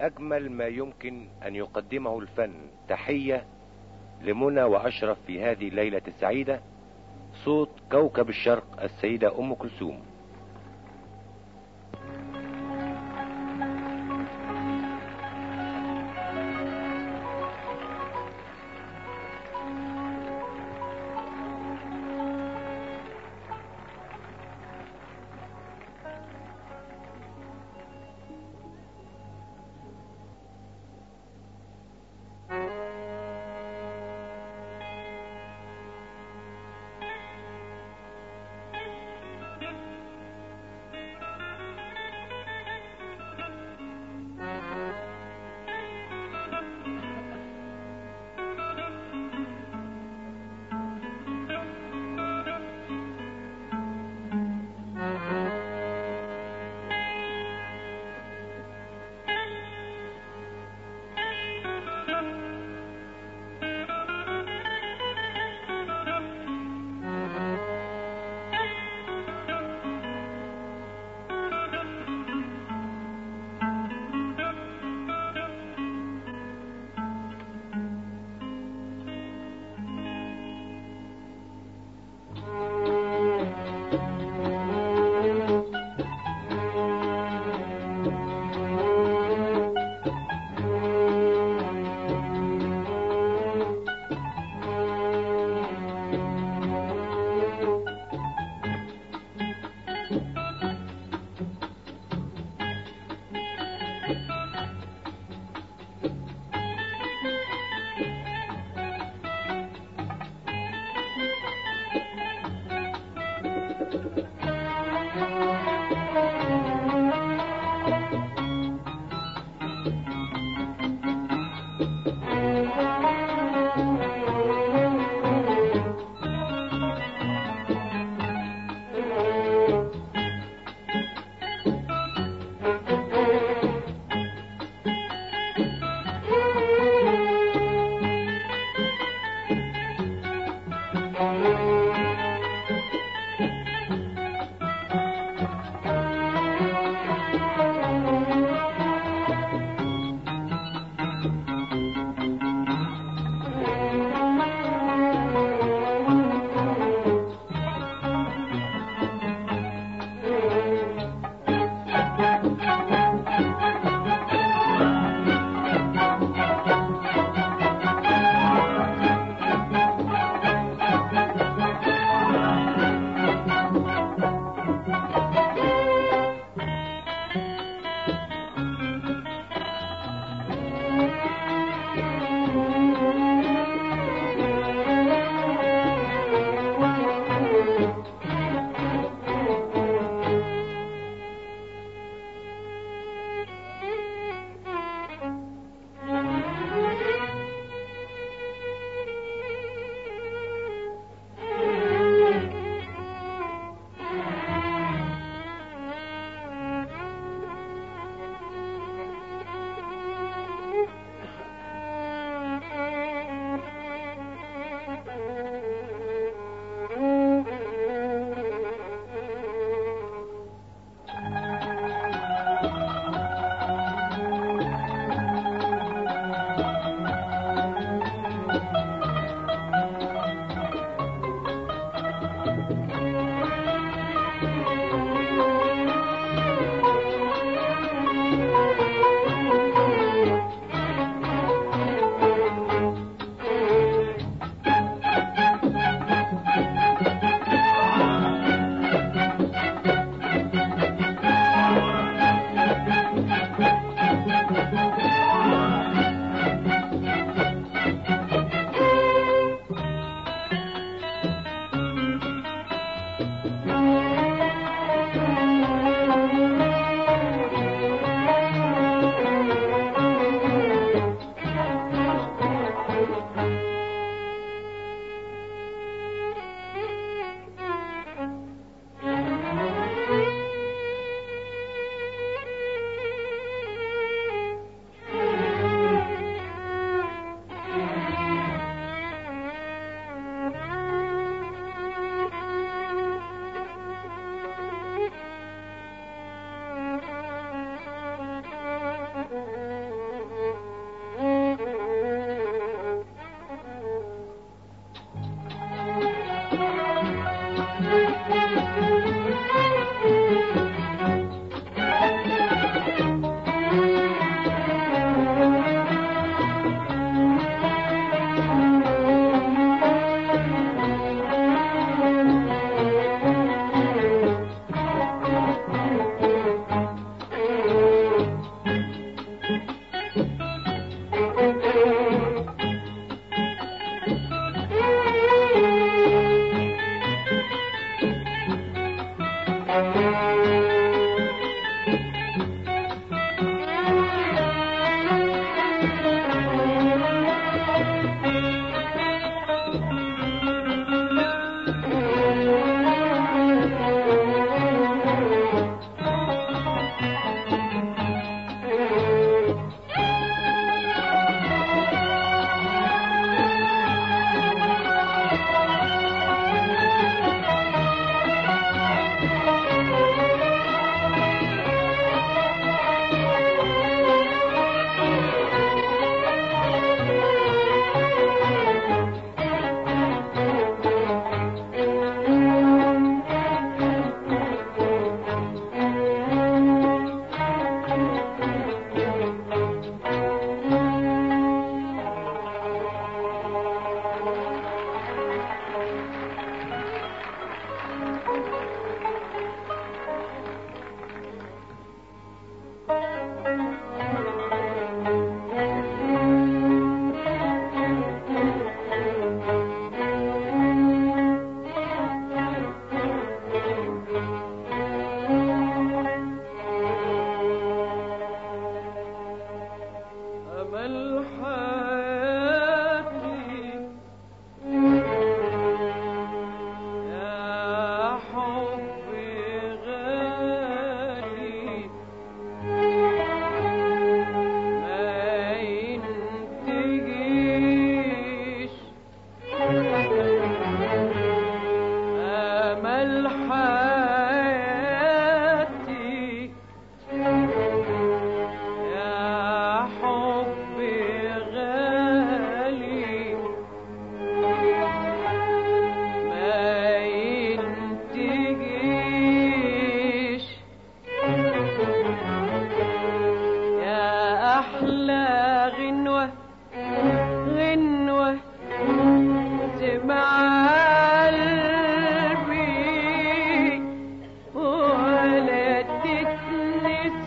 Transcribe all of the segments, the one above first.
اجمل ما يمكن ان يقدمه الفن تحية لمنى واشرف في هذه الليلة السعيدة صوت كوكب الشرق السيدة ام كلثوم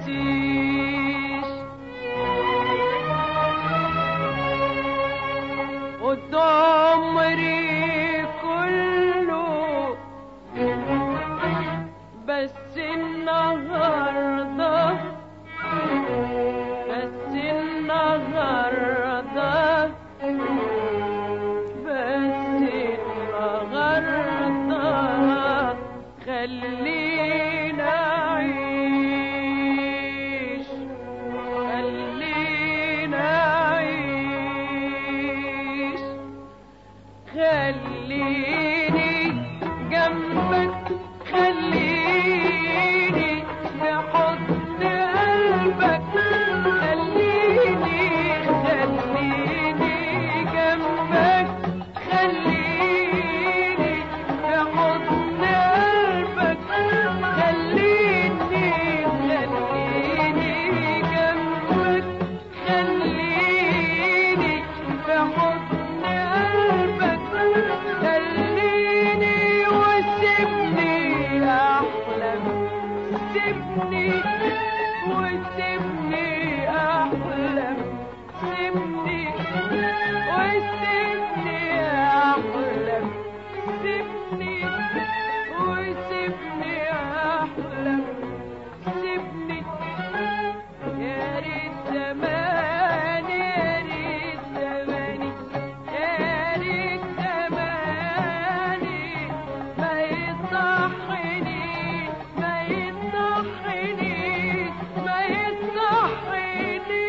تنسيش خد عمري كله بس النهارده بس النهارده بس النهارده خلينا أعيش خلينا أعيش خليني جنبك خليني في حضن قلبك خليني خليني جنبك خليني في حضن قلبك خليني خليني جنبك خليني في حضن قلبك خليني وسيبني احلم سيبني وسيبني احلم سيبني وسيبني احلم سيبني وسيبني احلم سيبني يا ريت زماني يا ريت زماني يا ريت زماني ما يصحني ما يصحني ما يصحني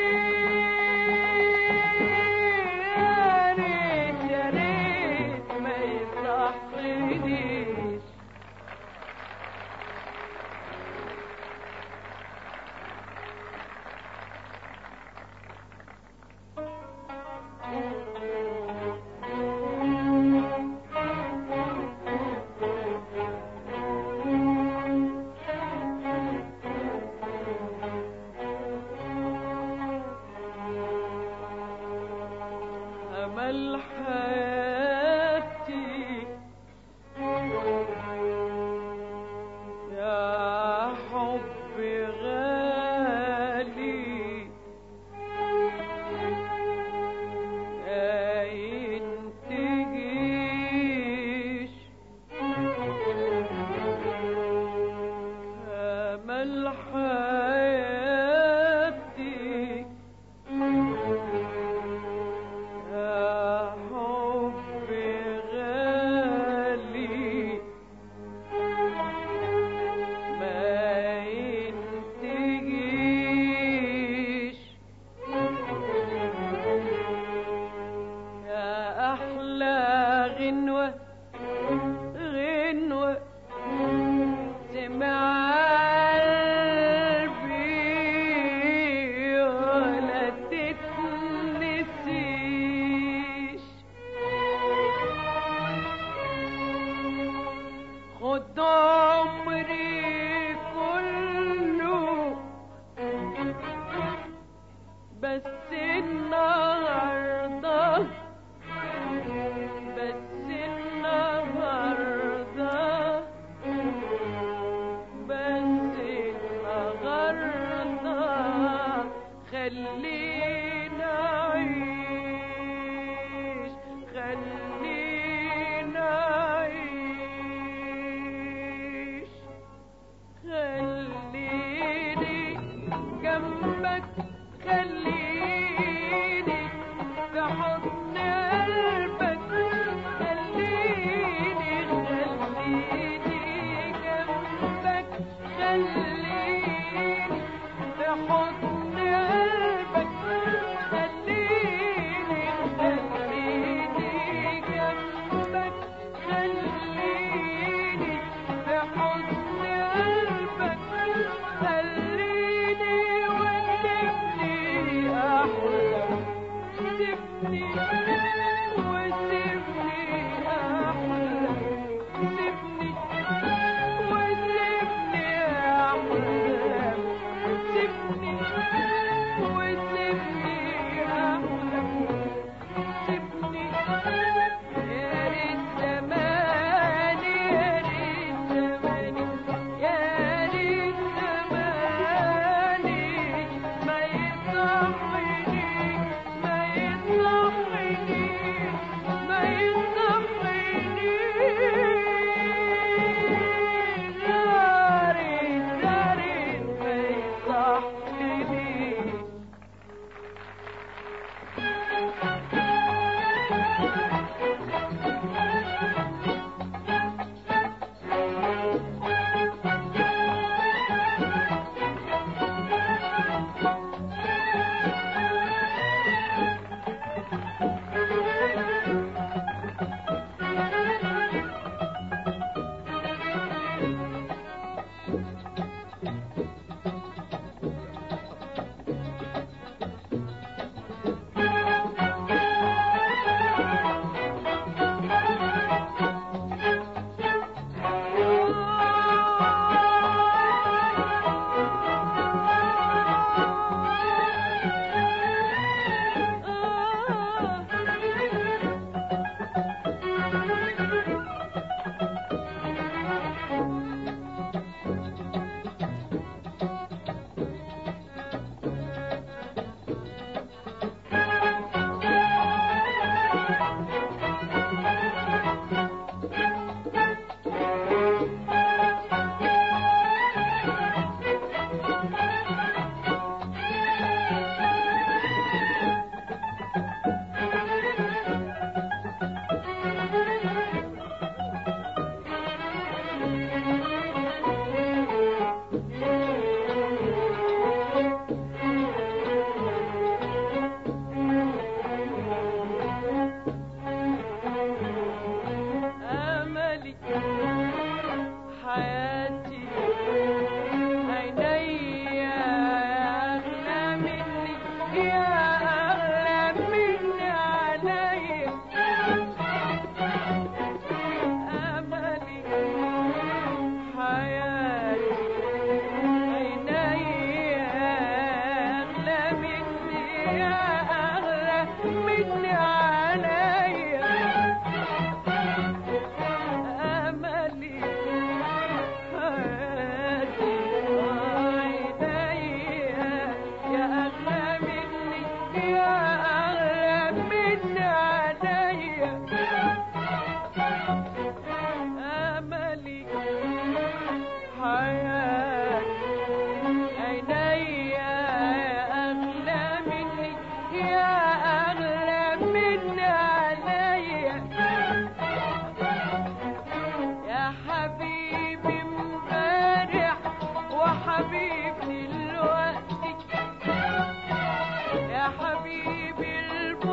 يا ريت يا ريت ما يصحنيش أمل حياتي يا حب غالي ما ينتهيش أمل حياتي يا حب غالي ما ينتهيش يا أحلى غنوة غنوة سمع قلبي ولا تتنسيش خد عمري كله بس النهارده بس النهارده بس النهارده خلينا أعيش خلينا أعيش خليني جنبك خليني في حضن قلبك خليني خليني جنبك خليني في حضن قلبك خليني خليني جنبك خليني في حضن قلبك خليني وسيبني أحلم سيبني وسيبني أحلم سيبني وسيبني أحلم سيبني وسيبني أحلم سيبني يا ريت زماني يا ريت زماني يا ريت زماني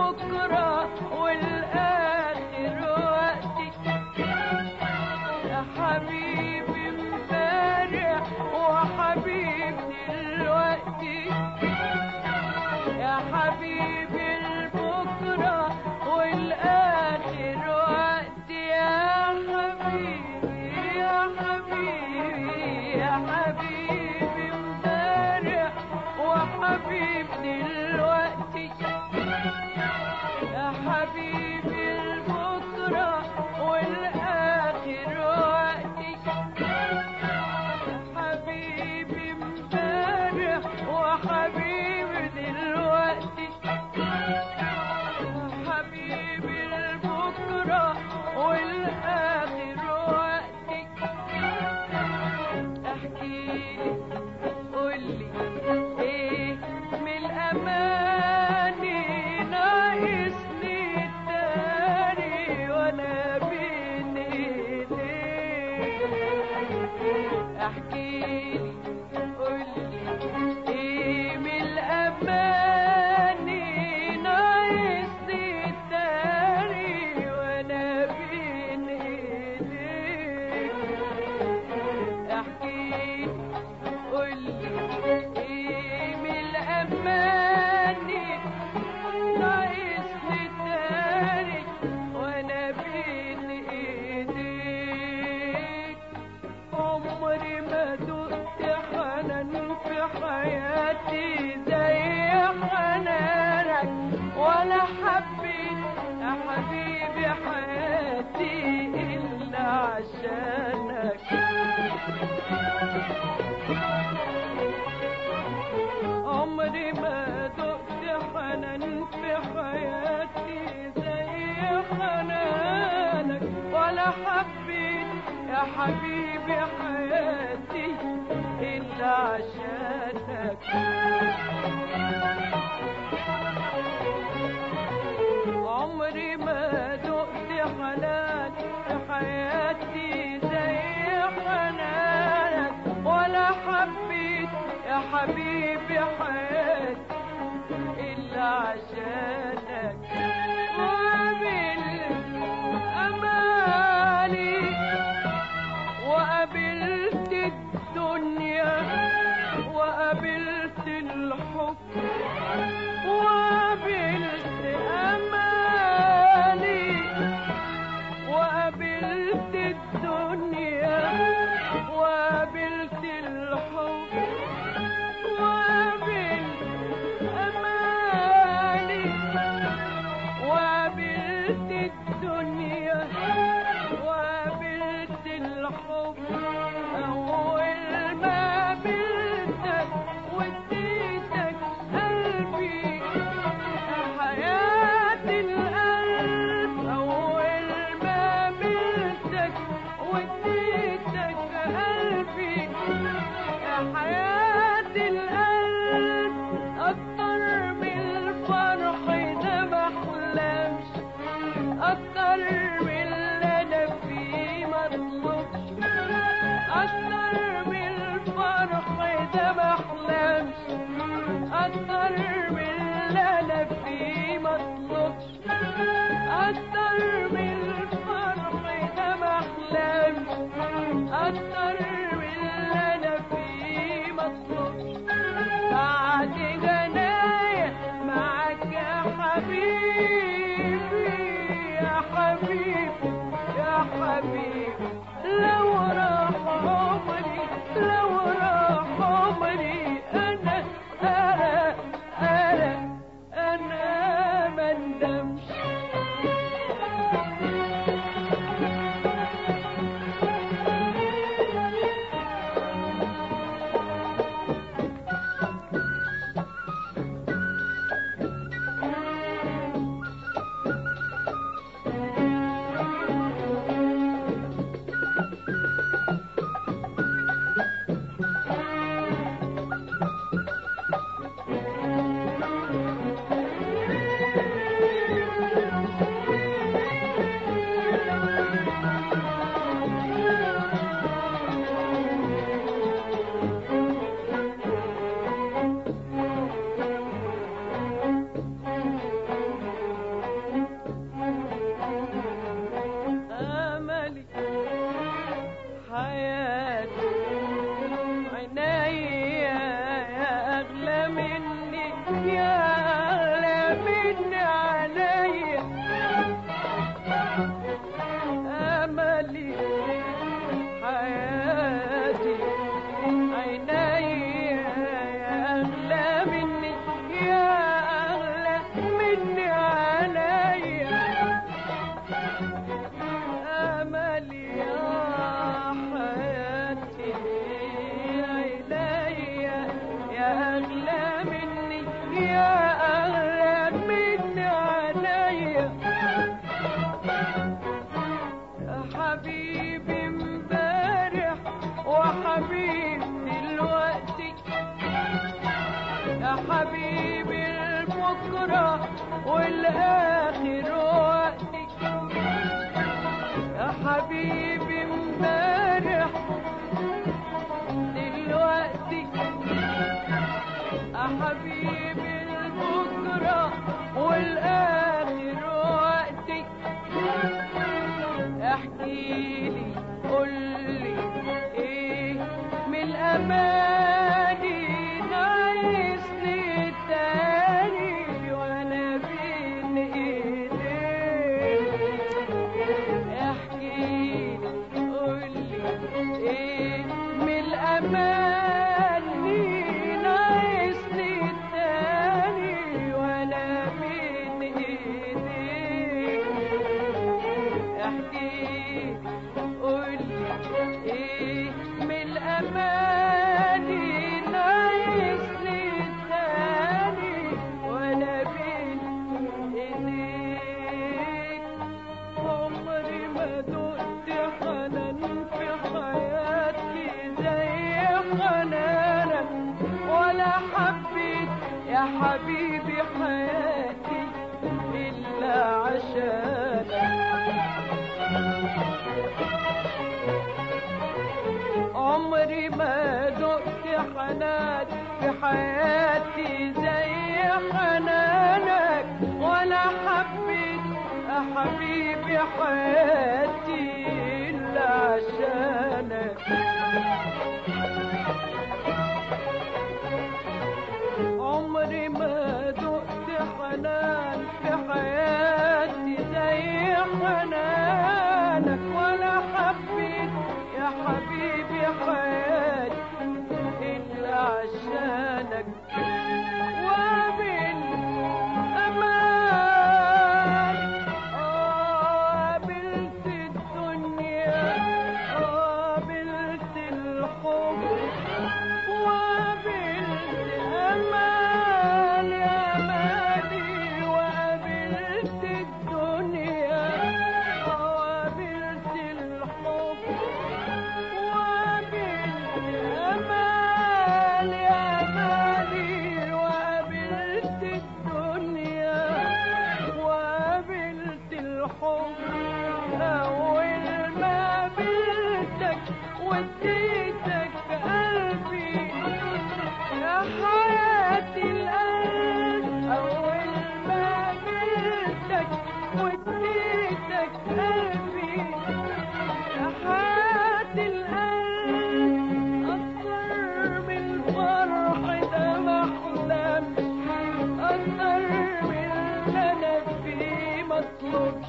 البكرة والآخر وقتي يا حبيبي امبارح وحبيب دلوقتي يا حبيبي البكرة والآخر وقتي يا حبيبي يا حبيبي يا حبيبي امبارح وحبيب دلوقتي يا حبيبي البكرة والآخر وقتي حبيبي امبارح وحبيبي دلوقتي حبيبي البكرة والآخر وقتي احكيلي قولي ايه من الاماني ناقصني التاني وانا بين ايديك احكيلي قولي ايه من الاماني ناقصني التاني وانا بين ايديك احكي قولي ايه من الاماني ناقصني تاني وانا بين ايديك عمري ما دقت حنان في حياتي زي حنانك ولا حبيت يا حبيبي حياتي الا عشانك عمري ما دقت حنان في حياتي زي حنانك ولا حبيت يا حبيبي حياتي إلا عشانك عمري ما دقت حنان في حياتي زي حنانك ولا حبيت يا حبيبي حياتي إلا عشانك وقابلت أمالي وقابلت الدنيا وقابلت الحب وقابلت أمالي وقابلت الدنيا وقابلت الحب وقابلت أمالي وقابلت الدنيا وقابلت الحب أول ما قابلتك وديتك حبيبي البكرة والآخر وقتي يا حبيبي امبارح دلوقتي يا حبيبي البكرة والآخر وقتي احكيلي قولي ايه من الاماني ناقصني تاني وانا بين ايديك احكيلي قولي ايه من الاماني ناقصني تاني وانا بين ايديك احكي قولي ايه من الاماني ناقصني تاني وانا بين ايديك عمري ما دقت حنان في حياتي زي حنانك ولا حبيت يا حبيبي حياتي الا عشانك عمري ما دقت حنان في حياتي زي حنانك ولا حبيت يا حبيبي حياتي إلا عشانك عمري ما دقت حنان في حياتي زي حنانك ولا حبيت يا حبيبي حياتي إلا عشانك ومن أمان قابلت الدنيا قابلت الحب وقابلت أمان يا مالي وقابلت الدنيا وقابلت الحب وقابلت أمان يا مالي وقابلت الدنيا وقابلت الحب أول ما قابلتك وديتك قلبي يا حياتي القلب أول ما قابلتك وديتك قلبي يا حياتي القلب أكتر من الفرح ده محلم أكتر من اللي أنا فيه مطلوبش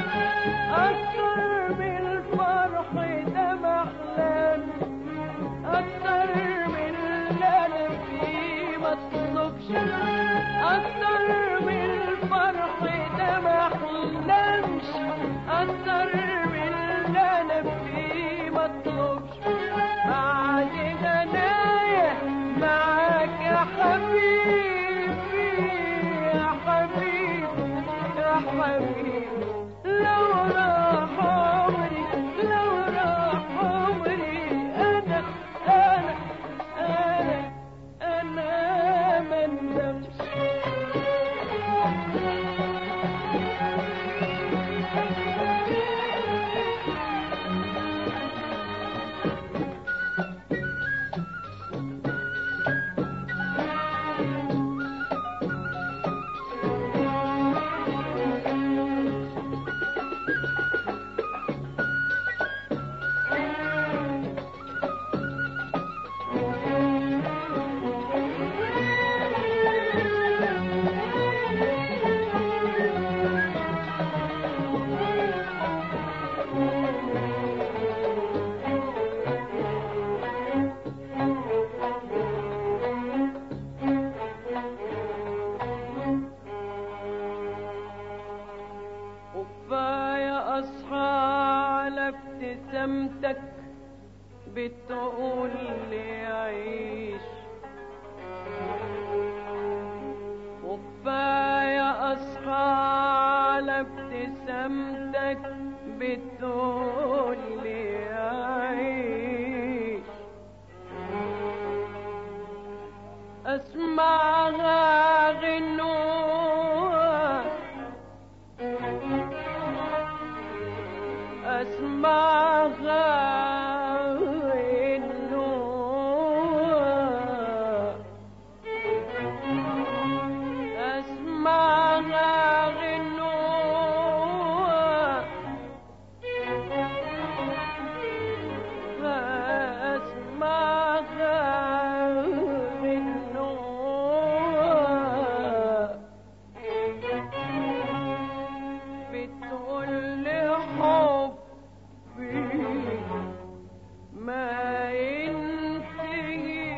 أكتر من الفرح ده محلم أكتر من اللي أنا فيه مطلوبش أكتر من الفرح ده محلمش أكتر من اللي أنا فيه مطلوبش بعد هنايا معاك يا حبيبي يا حبيبي يا حبيبي لو راح عمري لو راح عمري أنا أنا أنا أنا ما ندمش وكفاية أصحى على ابتسامتك بتقول لي عيش وكفاية أصحى على ابتسامتك بتقول لي عيش اسمع أسمعها غنوة أسمعها غنوة أسمعها غنوة أسمعها غنوة بتقول لي حبي ما ينتهي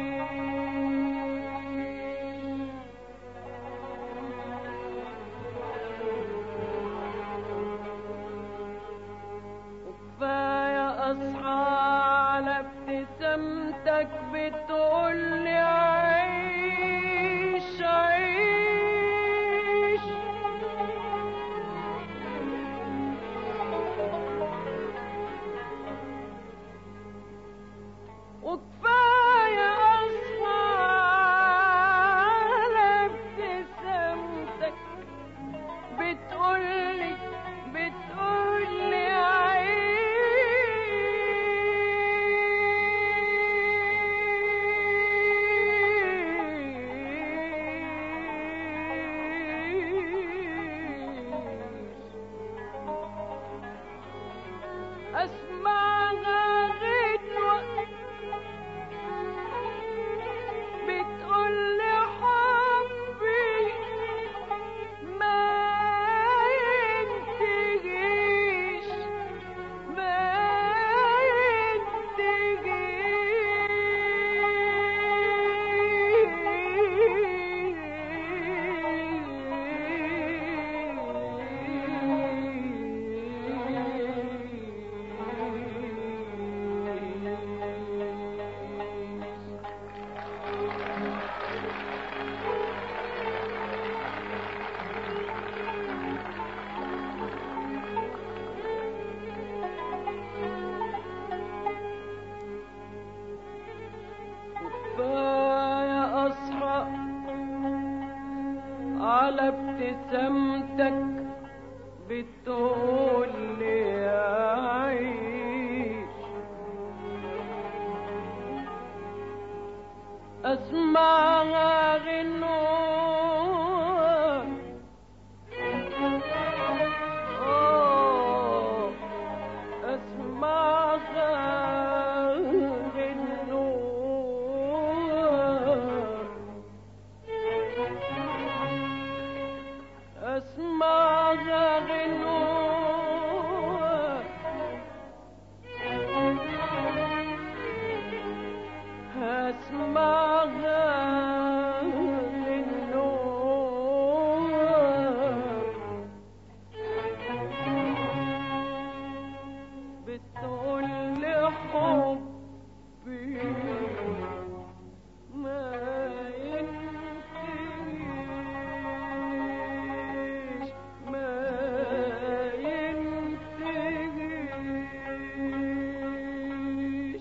وكفاية أصحى على ابتسامتك بتقولي عيش عيش وكفاية أصحى على ابتسامتك بتقولي بتقولي عيش أسمعها غنوة بتقولي حبي ما ينتهيش ما ينتهيش كفاية أصحى على ابتسامتك بتقول لي عيش أسمعها غنوة أوه، أسمعها غنوة أسمعها غنوة أسمعها غنوة بتقول لي حبي ما ينتهيش ما ينتهيش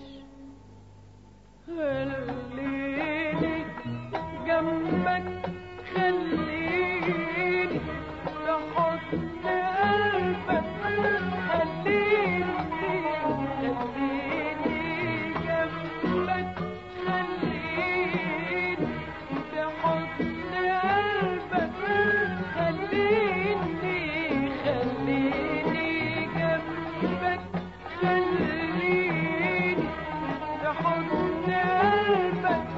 خليني جنبك خليني بحضن قلبك خليني خليني جنبك خليني بحضن قلبك خليني خليني جنبك خليني بحضن قلبك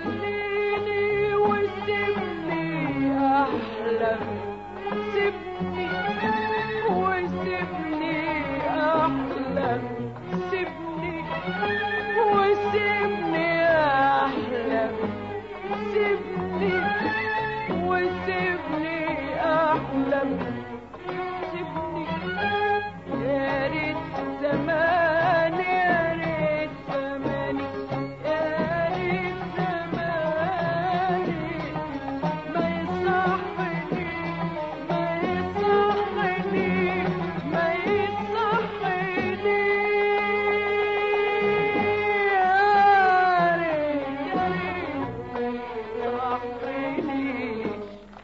خليني وسيبني أحلم سيبني تحرنيش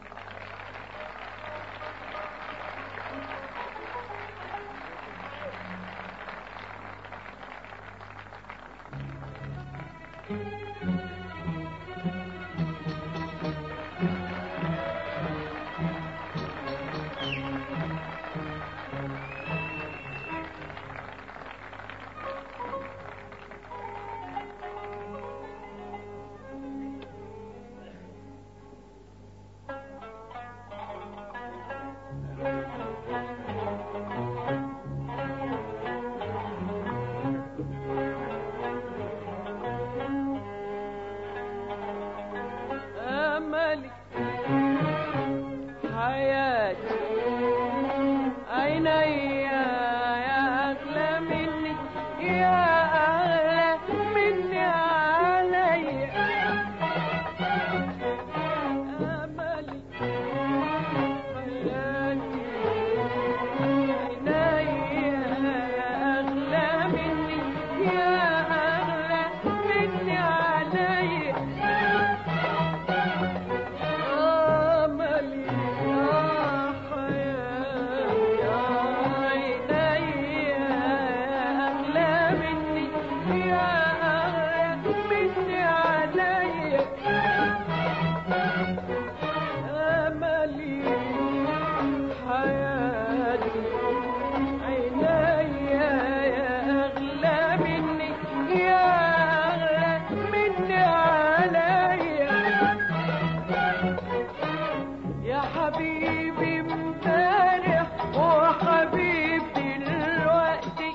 أملي حياتي عيني يا أغلى مني يا أغلى مني علي أملي حياتي عيني يا أغلى مني يا أغلى مني علي أملي يا حياتي عيني أغلى مني يا أغلى مني علي أملي حياتي عيني أغلى مني يا أغلى مني علي يا حبيبي امبارح وحبيبي دلوقتي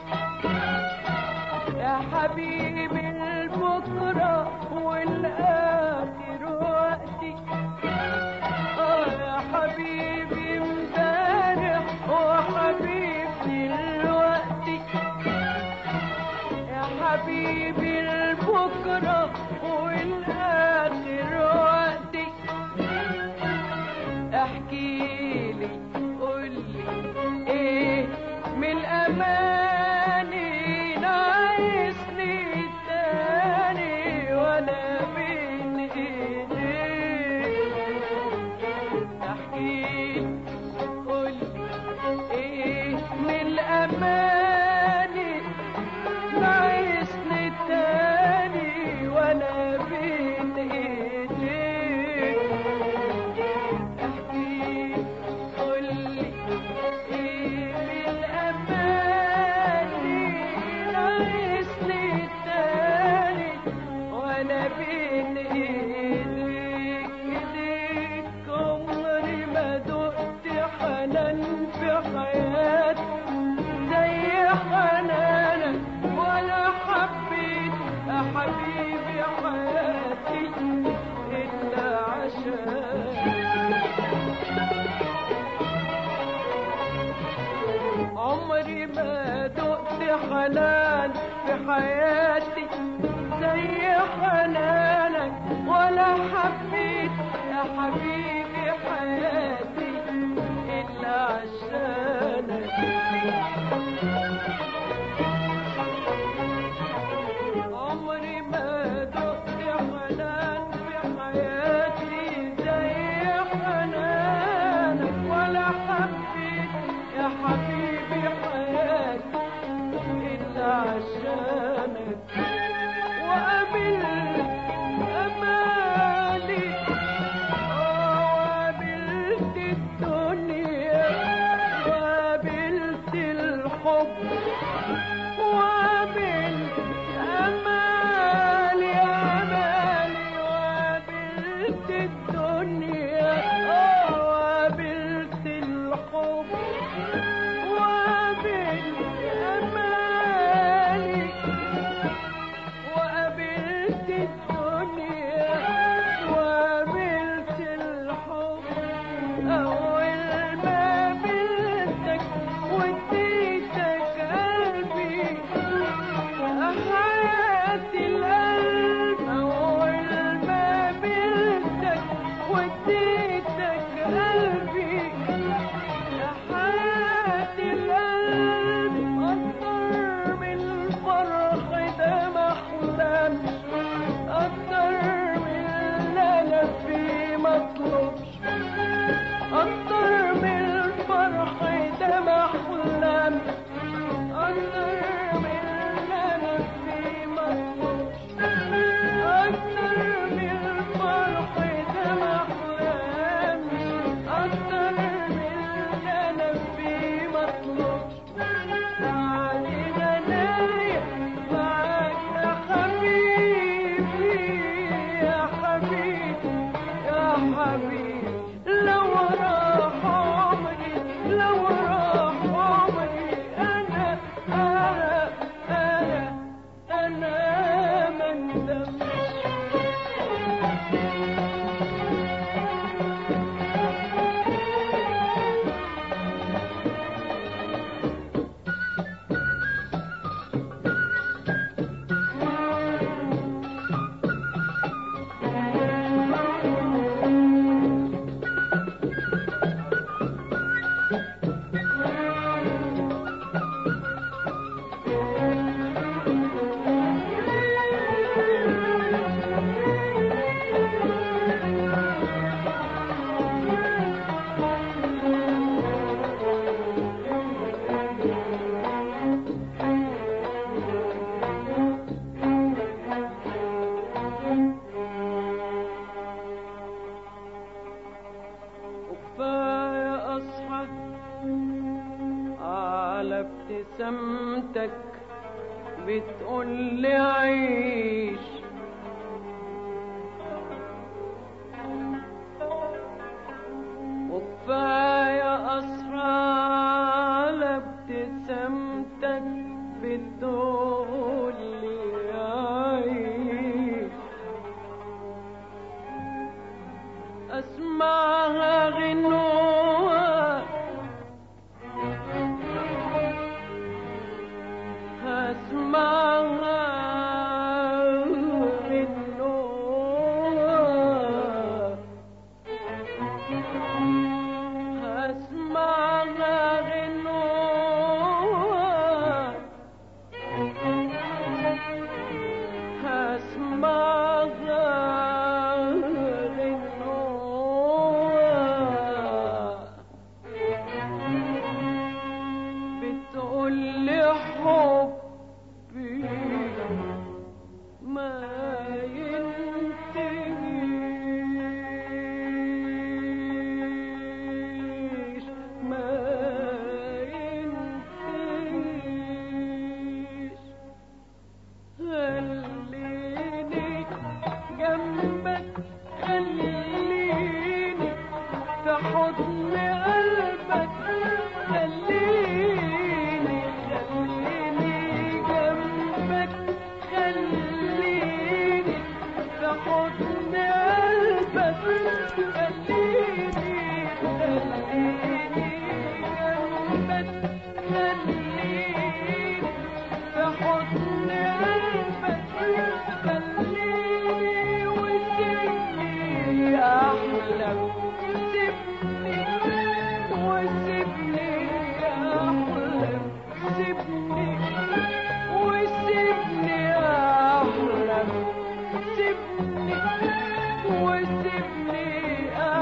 يا حبيبي البكرة والآخر وقتي آه يا حبيبي امبارح وحبيبي دلوقتي يا حبيبي البكرة والآخر وقتي احكي لي قول لي ايه من الاماني ناقصني تاني وانا بين ايديك احكي لي قول لي ايه من الاماني ناقصني تاني وانا بين ايديك احكي قولي ايه بالاماني ناقصني تاني وانا بين ايديك ايديك عمري ما دقت حنان في حياتي زي حنانك ولا حبيت يا حبيبي حياتي الا عشانك عمري ما دقت حنان في حياتي زي حنانك ولا حبيت يا حبيبي حياتي إلا عشانك عمري ما دقت حنان في حياتي زي حنانك ولا حبيت يا حبيبي حياتي إلا عشانك وقابلت أمالي آه، وقابلت الدنيا وقابلت الحب وقابلت أمالي أمالي وقابلت الدنيا آه، وقابلت الحب وقابلت أمالي وقابلت الدنيا وقابلت الحب أول ما قابلتك واديتك قلبي حياتي القلب أول ما قابلتك واديتك قلبي يا حياتي القلب أكتر من الفرح ده محلمش أكتر من اللي أنا فيه حبيبي لو راح عمري لو راح عمري انا انا انا انا ما ندمش وكفاية أصحى على ابتسامتك بتقول لي عيش وكفاية أصحى على ابتسامتك بتقول لي عيش أسمعها غنوة أسمعها غنوة أسمعها غنوة أسمعها غنوة بتقول لي حبي ما ينتهيش ما ينتهيش خليني جنبك خليني في حضن قلبك خليني خليني جنبك خليني في حضن قلبك خليني خليني جنبك خليني في حضن قلبك خليني وسيبني أحلم سيبني وسيبني أحلم سيبني وسيبني أحلم سيبني وسيبني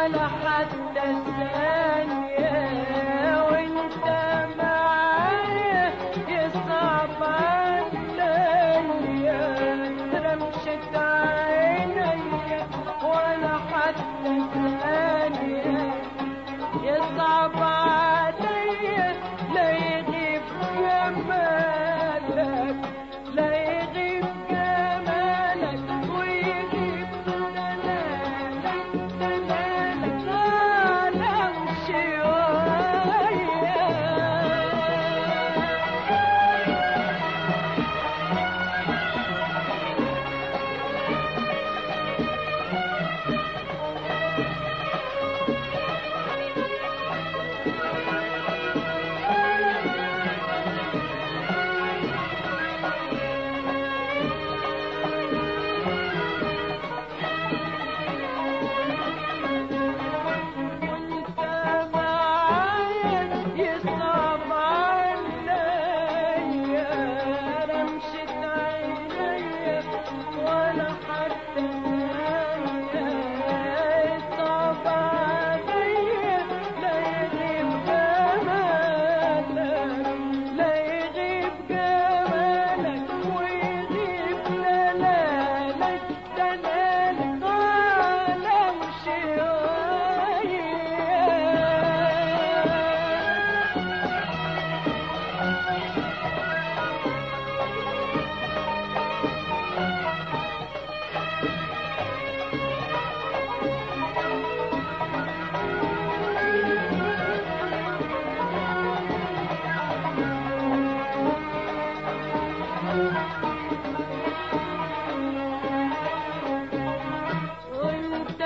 ولا حتى ثانية وانت معايا يصعب عليا رمشة عينيا ولا حتى ثانية يصعب عليا لا يغيب جمالك لا يغيب جمالك ويغيب دلالك دلالك أنا وشوية وانت معايا يصعب عليا رمشة عينيا ولا حتى ثانية يصعب عليا لا يغيب جمالك لا يغيب جمالك ويغيب دلالك دلالك على وشوية وانت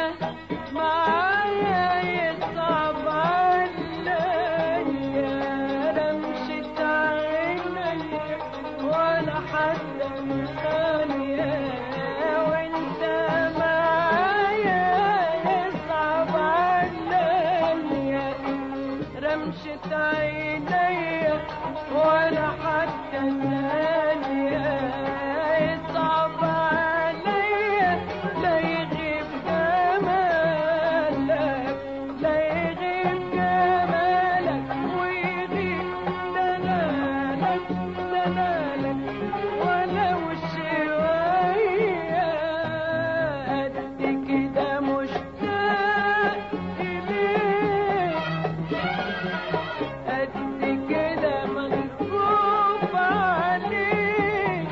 معايا يصعب عليا رمشة عينيا ولا حتى ثانية وانت معايا يصعب عليا رمشة عينيا ولا حتى ثانية يصعب عليا لا يغيب جمالك لا يغيب جمالك ويغيب دلالك دلالك ولو شوية قد كده مشتاق إليك قد كده ملهوف عليك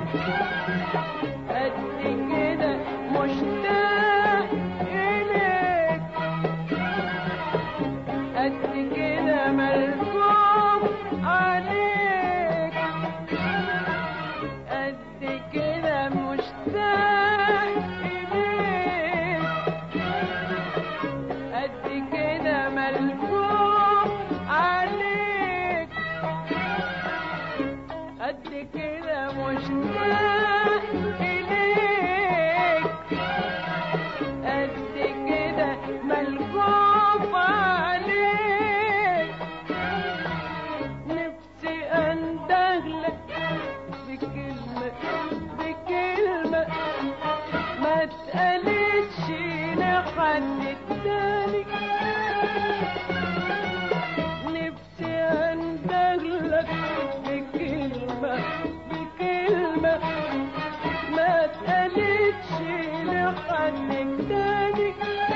قد كده مشتاق إليك قد كده ملهوف عليك قد كده مشتاق إليك قد كده ملهوف عليك قد كده مشتاق إليك قد كده ملهوف عليك نفسي أندهلك بكلمة بكلمة ما تقالتش لحد تاني نفسي أندهلك بكلمة بكلمة ما تقالتش لحد تاني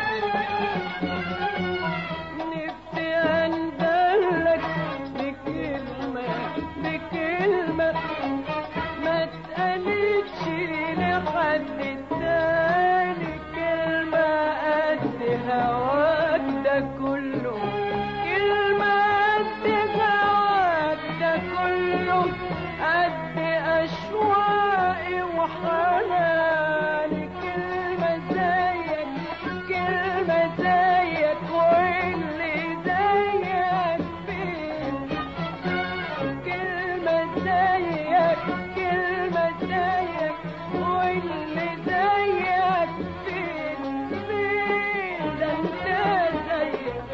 نفسي أندهلك بكلمة بكلمة ما تقالتش لحد تاني كلمة قد هواك ده كله كلمة قد هواك ده كله قد أشواقي وحناني كلمة زيك كلمة زيك واللي زيك فين كلمة زيك كلمة زيك واللي زيك فين فين ده انت زيك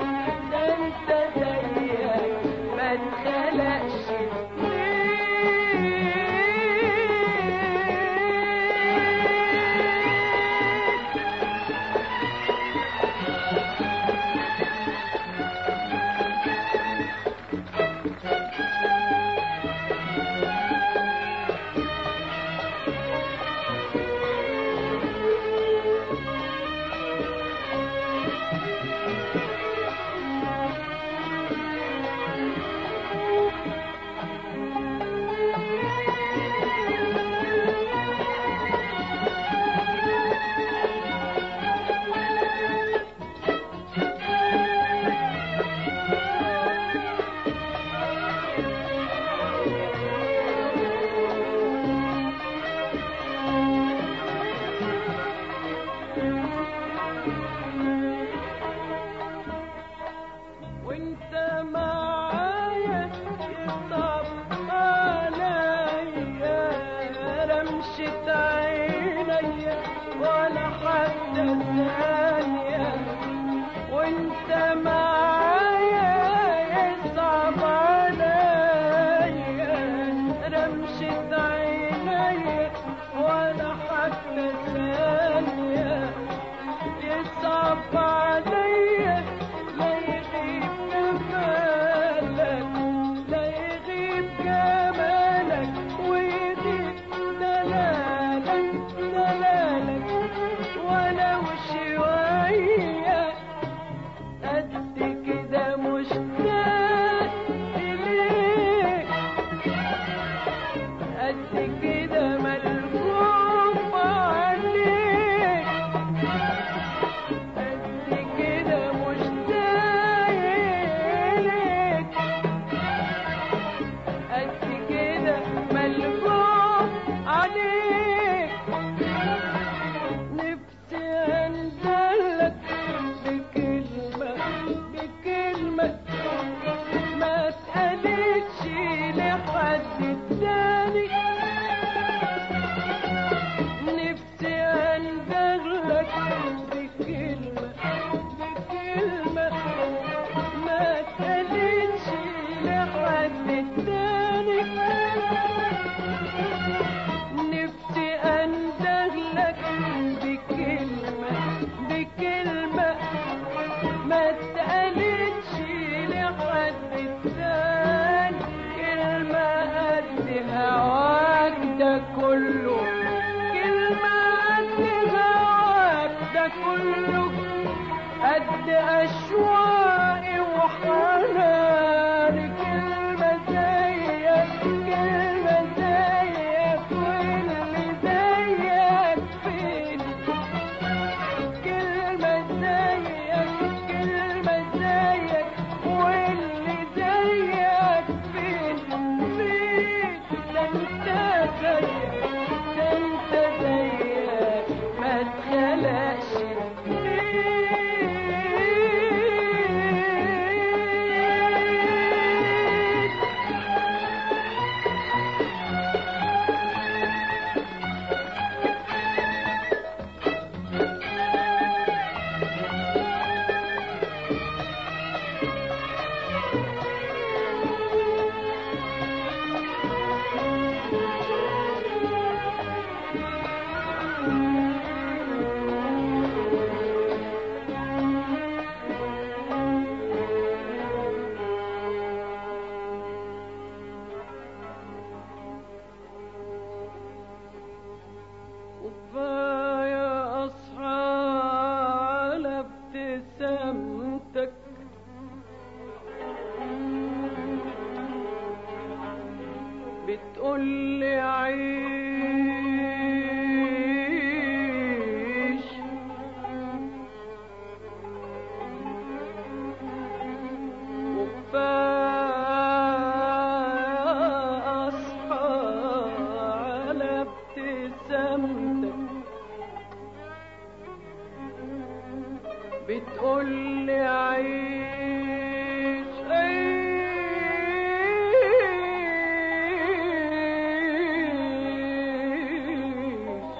قد أشواقي وحناني كلمة زيك كلمة زيك واللي زيك فين كلمة زيك كلمة زيك واللي زيك فين فين ده انت زيك ده انت زيك ما اتخلقش فين وكفاية أصحى على ابتسامتك بتقولي عيش وكفاية أصحى على ابتسامتك بتقولي عيش عيش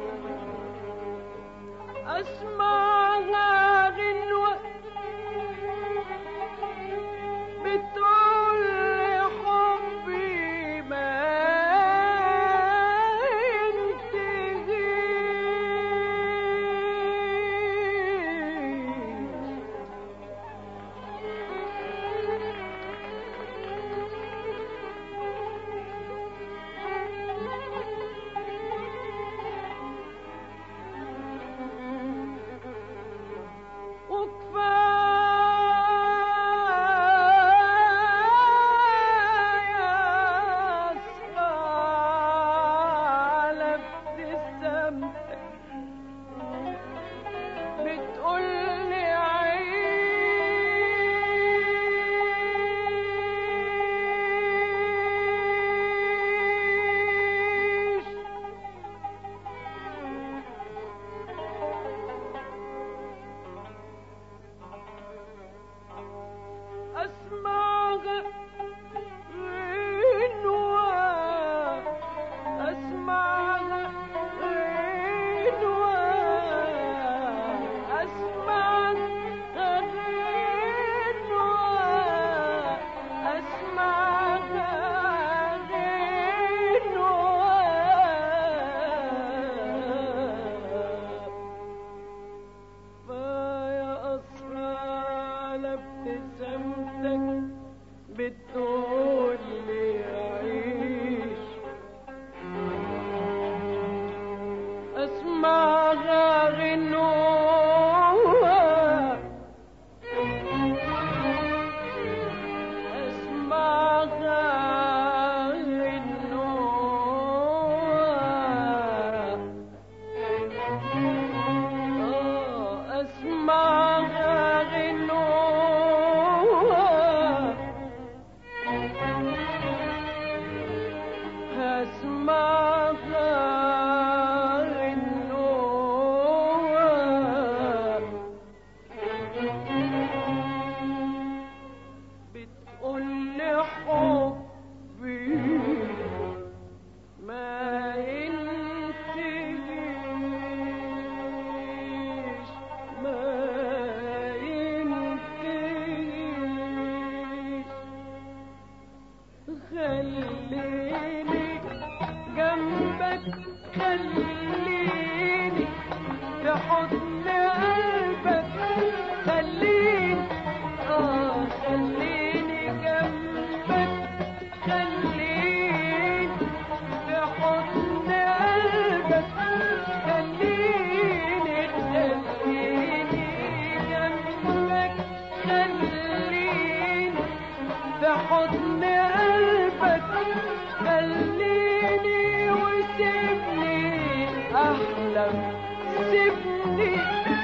أسمعها غنوة بتقول لي حبي ما ينتهيش وكفاية أصحى على ابتسامتك بتقولي عيش أسمعها غنوة أسمعها غنوة أسمعها غنوة أسمعها غنوة فيا أسرى على ابتسامتك بتقول لي عيش أسمعها غنوة أسمعها غنوة أسمعها غنوة حضن قلبك خليني وسيبني احلم سيبني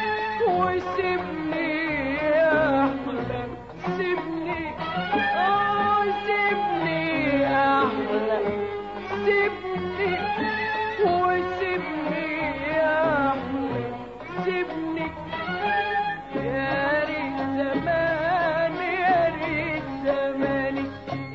وسيبني احلم سيبني اه سيبني احلم سيبني وسيبني احلم سيبني يا ريت زمان يا ريت زماني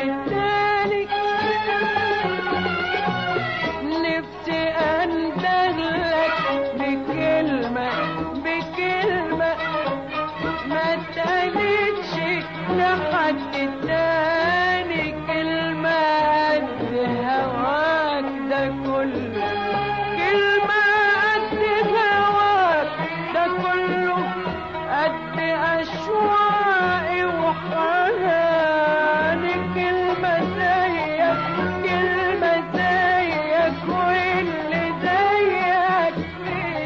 تاني نفسي اندهلك بكلمة بكلمة ما تقالتش لحد تاني كلمة قد هواك ده كله كلمة قد هواك ده كله قد أشواقي وحناني كلمة زيك كلمة زيك واللي زيك فين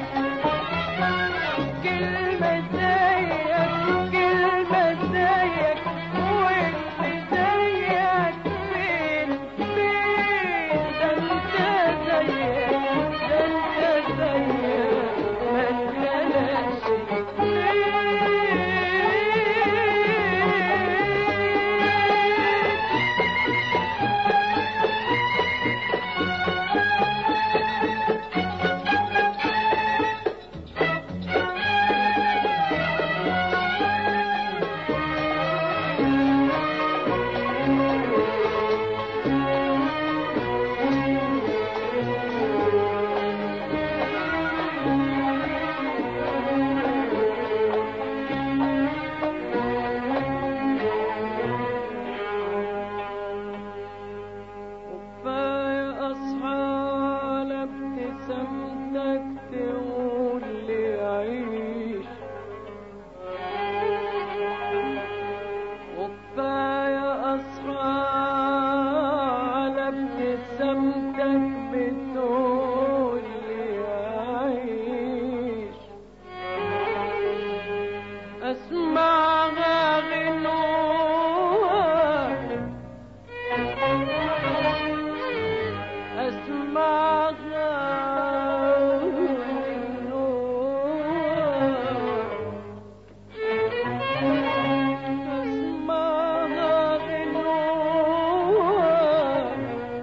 كلمة زيك كلمة زيك واللي زيك فين فين ده انت زيك ده انت زيك ما انتلاش فين وكفاية أصحى على ابتسامتك تقول لي عيش وكفاية أصحى على ابتسامتك بتقول لي عيش أسمعها غنوة أسمعها غنوة أسمعها غنوة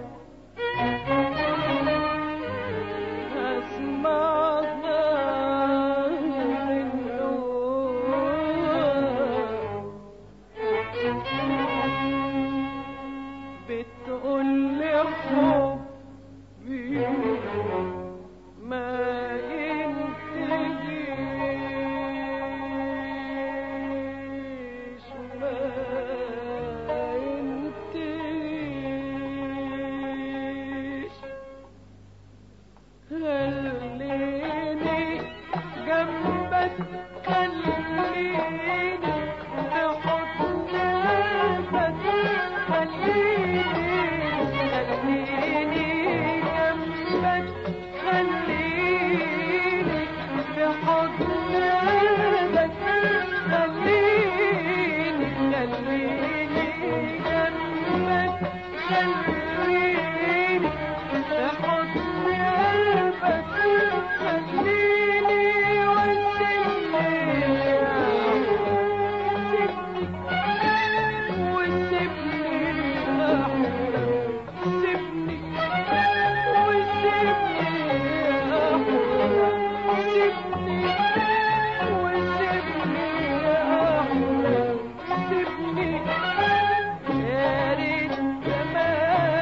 أسمعها غنوة بتقول لي حبي ما ينتهيش ما ينتهيش خليني جنبك خليني بحضن قلبك خليني خليني جنبك خليني بحضن قلبك خليني خليني جنبك خليني بحضن قلبك خليني وسيبني وسيبني سيبني وسيبني سيبني سيبني يا ريت زمان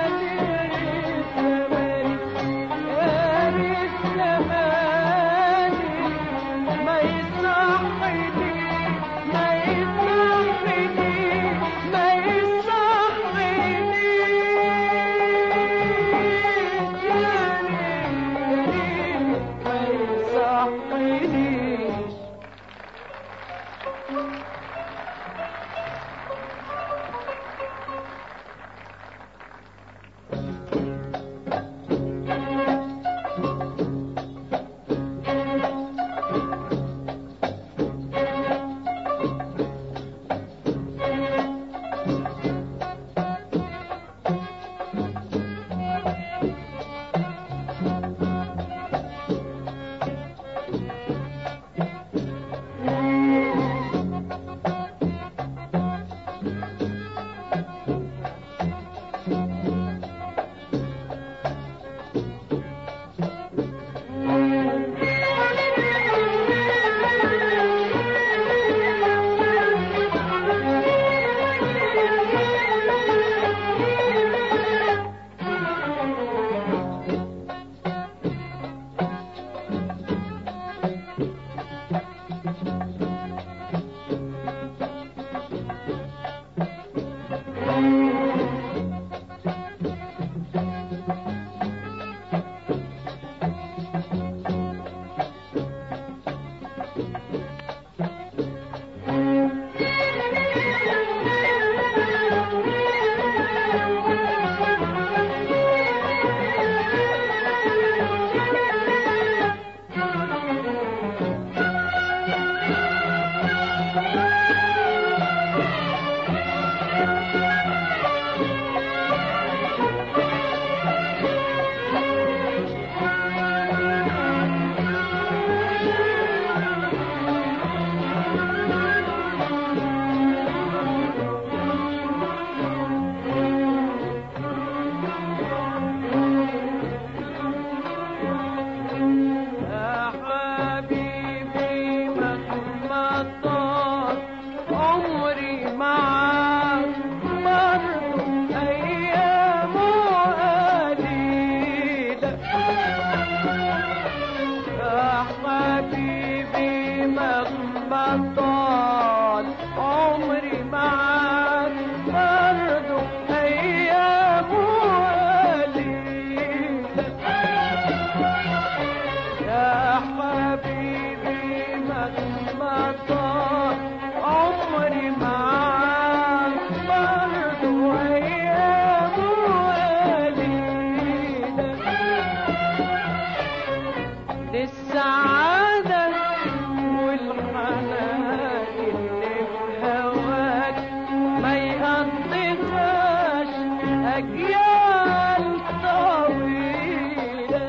أجيال طويلة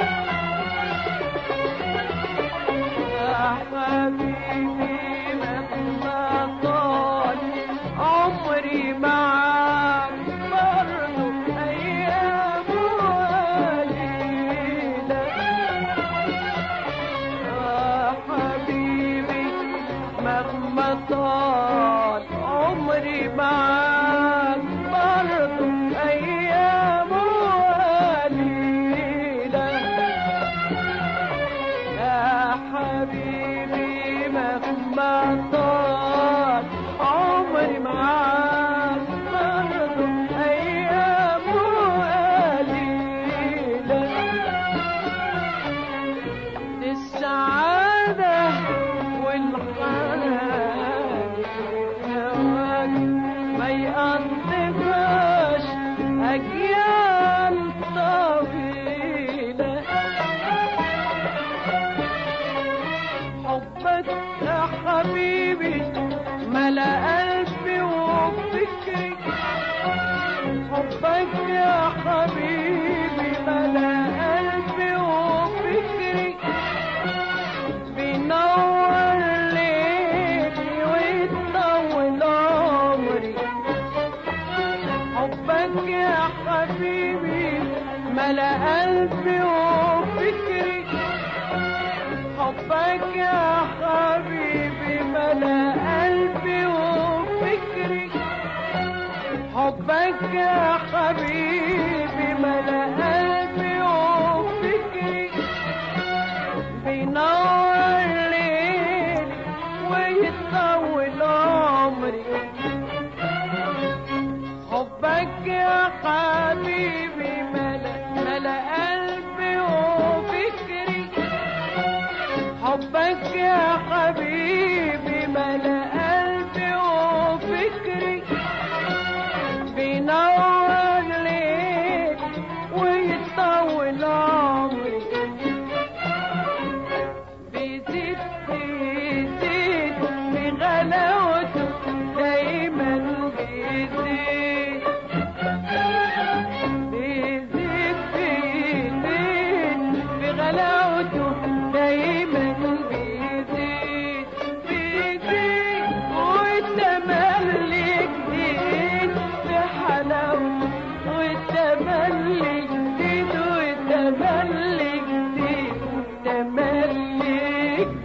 يا حبيبي مهما طال عمري معاك برضو أيام قليلة يا حبيبي مهما طال عمري معاك برضو أيام قليلة يا حبيبي مهما طال عمري معاك برضو أيام قليلة دي السعادة والحنان هواك ما يقضيهاش أجيال طويلة حبك يا حبيبي ملا قلبي وفكري حبك يا حبيبي ملا قلبي وفكري بينور ليلي ويطول عمري حبك يا حبيبي ملا قلبي وفكري حبك يا حبيبي ملا قلبي وفكري حبك يا حبيبي ملا قلبي وفكري بينور ليلي ويطول عمري حبك يا حبيبي ملا ملا قلبي وفكري حبك يا حبيبي ملا قلبي وفكري بينور ليلي ويطول عمري بيزيد بيزيد بغلاوته دايما بيزيد بيزيد بيزيد بغلاوته دايما بيزيد بيزيد والتملي جديد بحلاوته والتملي جديد والتملي جديد تملي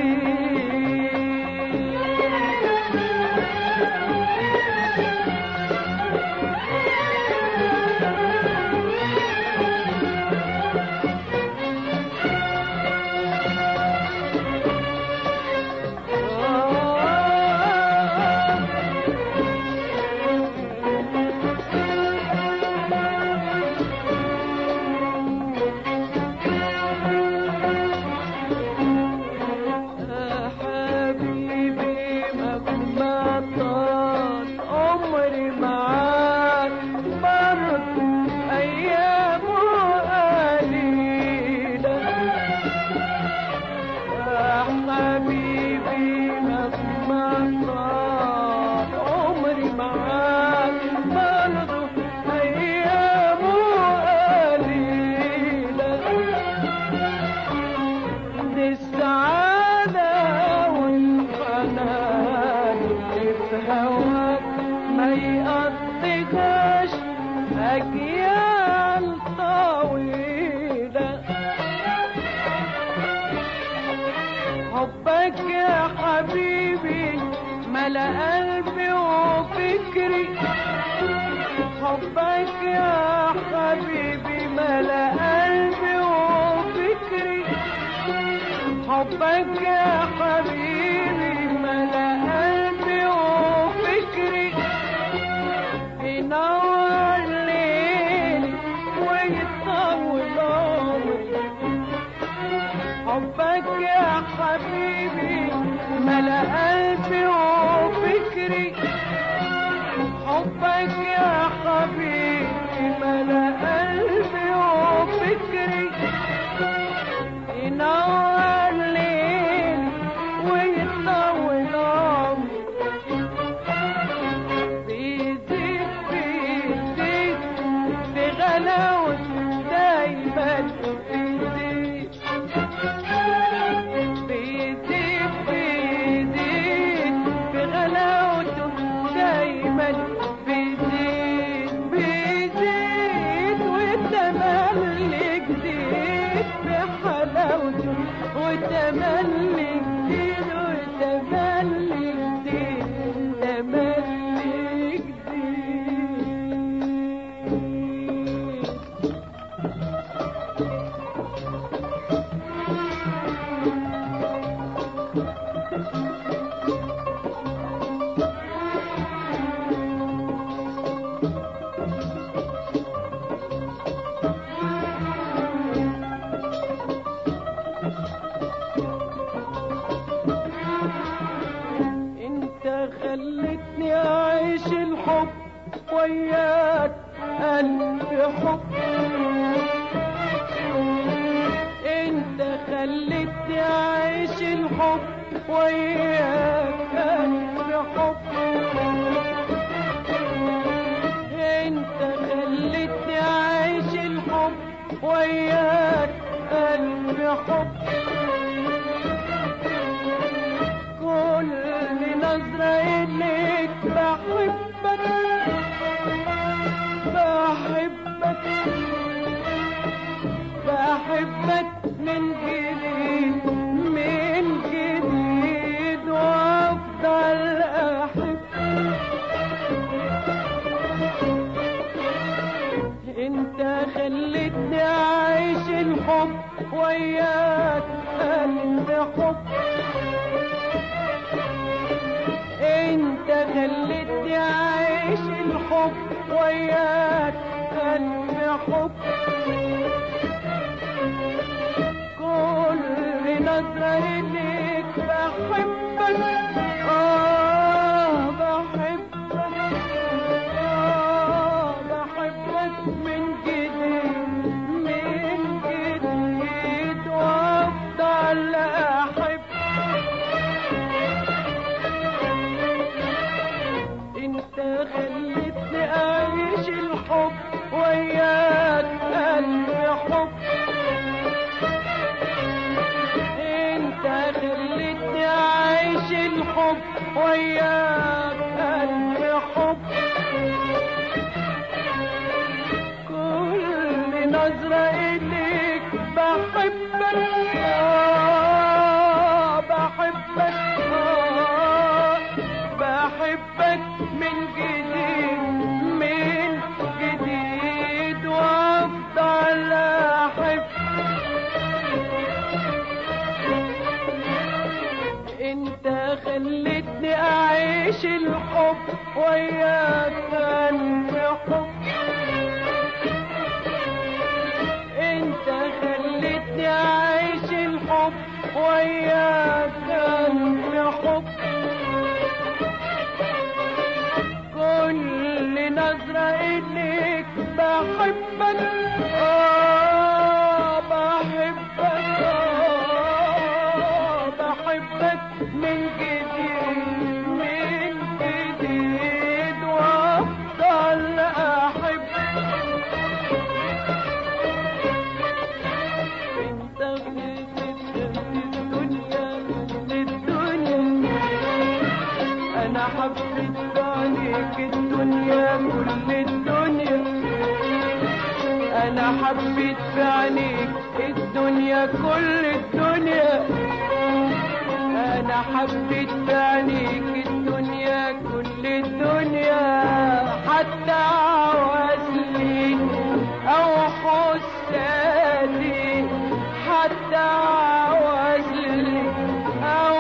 يا حبيبي مهما طال عمري معاك برضو أيام قليلة يا حبيبي مهما طال عمري معاك برضو أيام قليلة دي السعادة والحنان اللي في هواك ما يقضيهاش أجيال طويلة حبك يا حبيبي ملا قلبي وفكري حبك يا حبيبي ملا قلبي وفكري حبك يا حبيبي ملا قلبي وفكري ينور ليلي ويطول عمري حبك يا حبيبي ملا قلبي وفكري حبك يا حبيبي ملا قلبي وفكري ينور ليلي غلاوته دايما بيزيد بيزيد بيزيد بغلاوته دايما بيزيد بيزيد والتملي جديد بحلاوته وتملي جديد وتملي جديد تملي جديد انت خلتني اعيش الحب وياك قلبي حب انت خلتني اعيش الحب وياك قلبي حب انت خلتني اعيش الحب وياك قلبي حب كل نظرة إليك بحبك بحبك بحبك من جديد من جديد وأفضل أحب انت خلتني أعيش الحب وياك قلبي حب انت خلتني اعيش الحب وياك قلبي حب كل نظرة إليك بحبك آه بحبك آه بحبك من جديد من جديد وأفضل أحب انت خلتني اعيش الحب وياك قلبي حب انت خلتني اعيش الحب وياك قلبي حب كل نظرة إليك بحبك آه بحبك آه بحبك من جديد من جديد وأفضل أحب انت خلتني اعيش الحب وياك قلبي حب انت خلتني اعيش الحب وياك قلبي حب كل نظرة إليك بحبك آه بحبك آه بحبك من جديد من جديد وأفضل أحب انت غيرت الدنيا الدنيا انا حبيت عليك الدنيا كل الدنيا انا حبيت في عينيك الدنيا كل الدنيا انا حبيت في عينيك الدنيا كل الدنيا حتى عوزلي او حسادي حتى عوزلي او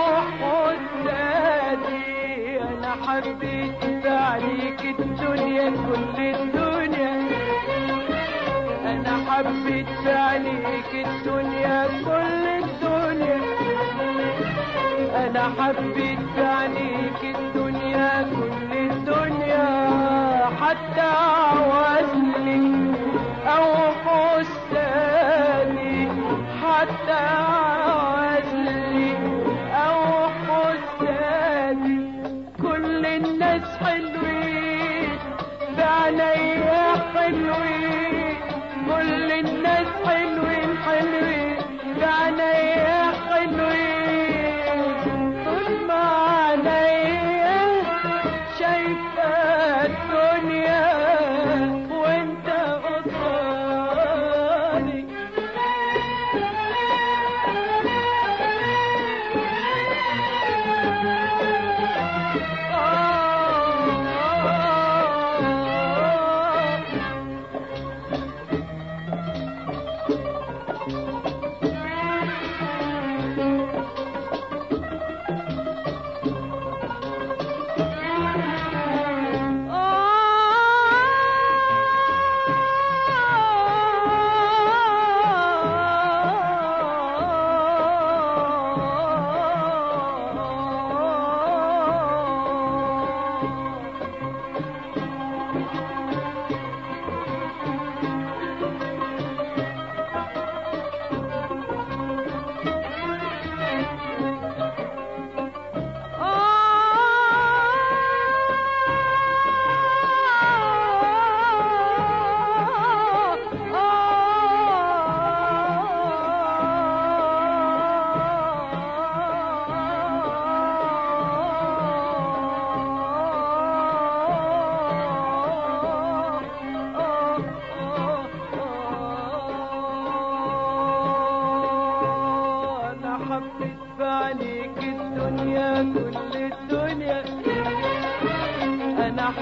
حسادي انا حبيت عليك الدنيا كل الدنيا انا حبيت عليك الدنيا كل الدنيا انا حبيت عليك الدنيا كل الدنيا حتى عوزلي او حساني حتى عوزلي او حساني كل الناس حلوين بعينيا حلوين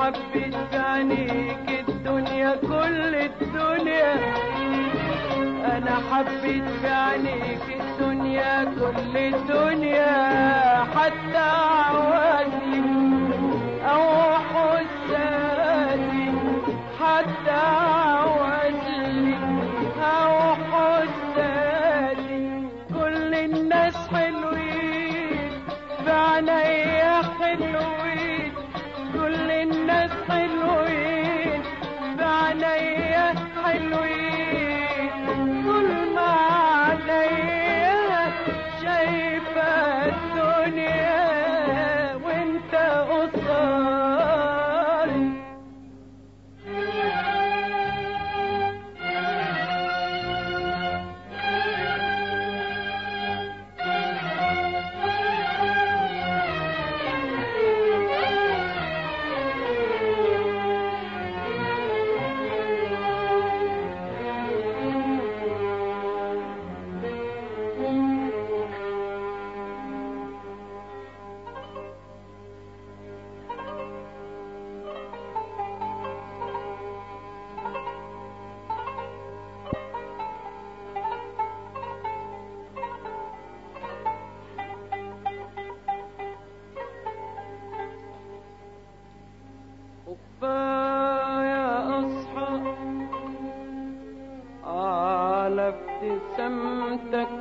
حبيت في عينيك الدنيا كل الدنيا انا حبيت في عينيك الدنيا كل الدنيا حتى عوازي او حسادي حتى عوازي او حسادي كل الناس حلوين بعينيا حلوين كل الناس حلوين بعينيا حلوين كل ما عليا شايفة الدنيا وانت قصاري كفاية أصحى على ابتسامتك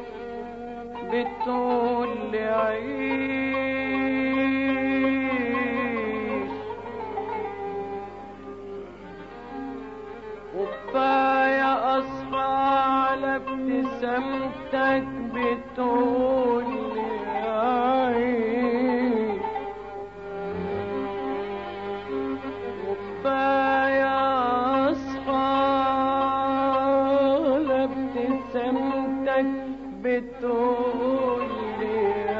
بتقول لي عيش وكفاية أصحى على ابتسامتك بتقول لي عيش وكفاية أصحى على ابتسامتك بتقول لي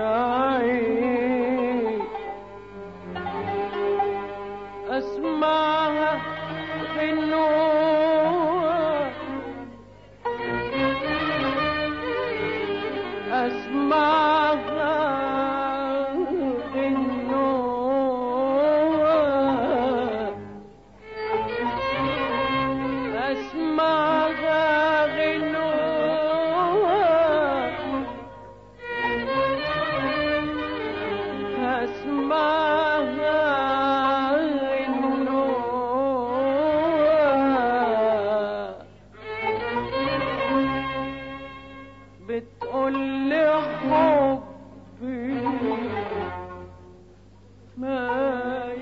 عيش أسمعها غنوة أسمعها غنوة أسمعها غنوة أسمعها غنوة بتقول لي حبي ما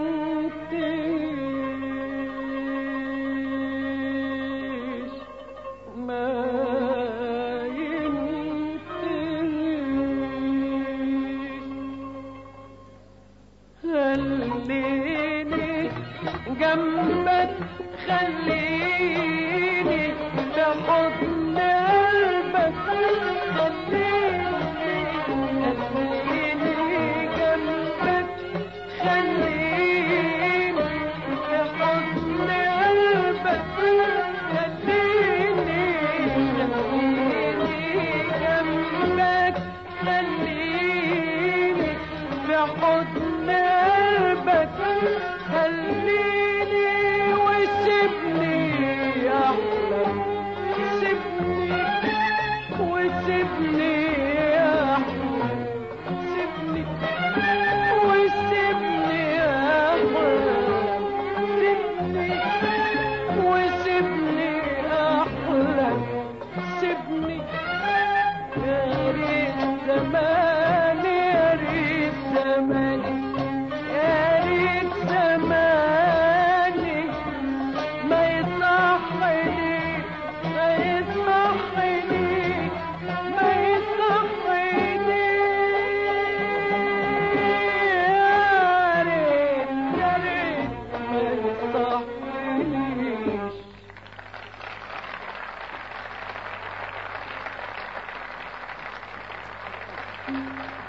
ينتهيش ما ينتهيش خليني جنبك خليني في حضن قلبك خليني خليني جنبك خليني في حضن قلبك خليني خليني جنبك خليني في حضن قلبك خليني وسيبني احلم سيبني وسيبني احلم سيبني وسيبني احلم سيبني وسيبني احلم سيبني يا ريت زماني يا ريت زماني يا ريت زماني ما يصحني ما يصحني ما يصحني يا ريت يا ريت ما يصحنيش Thank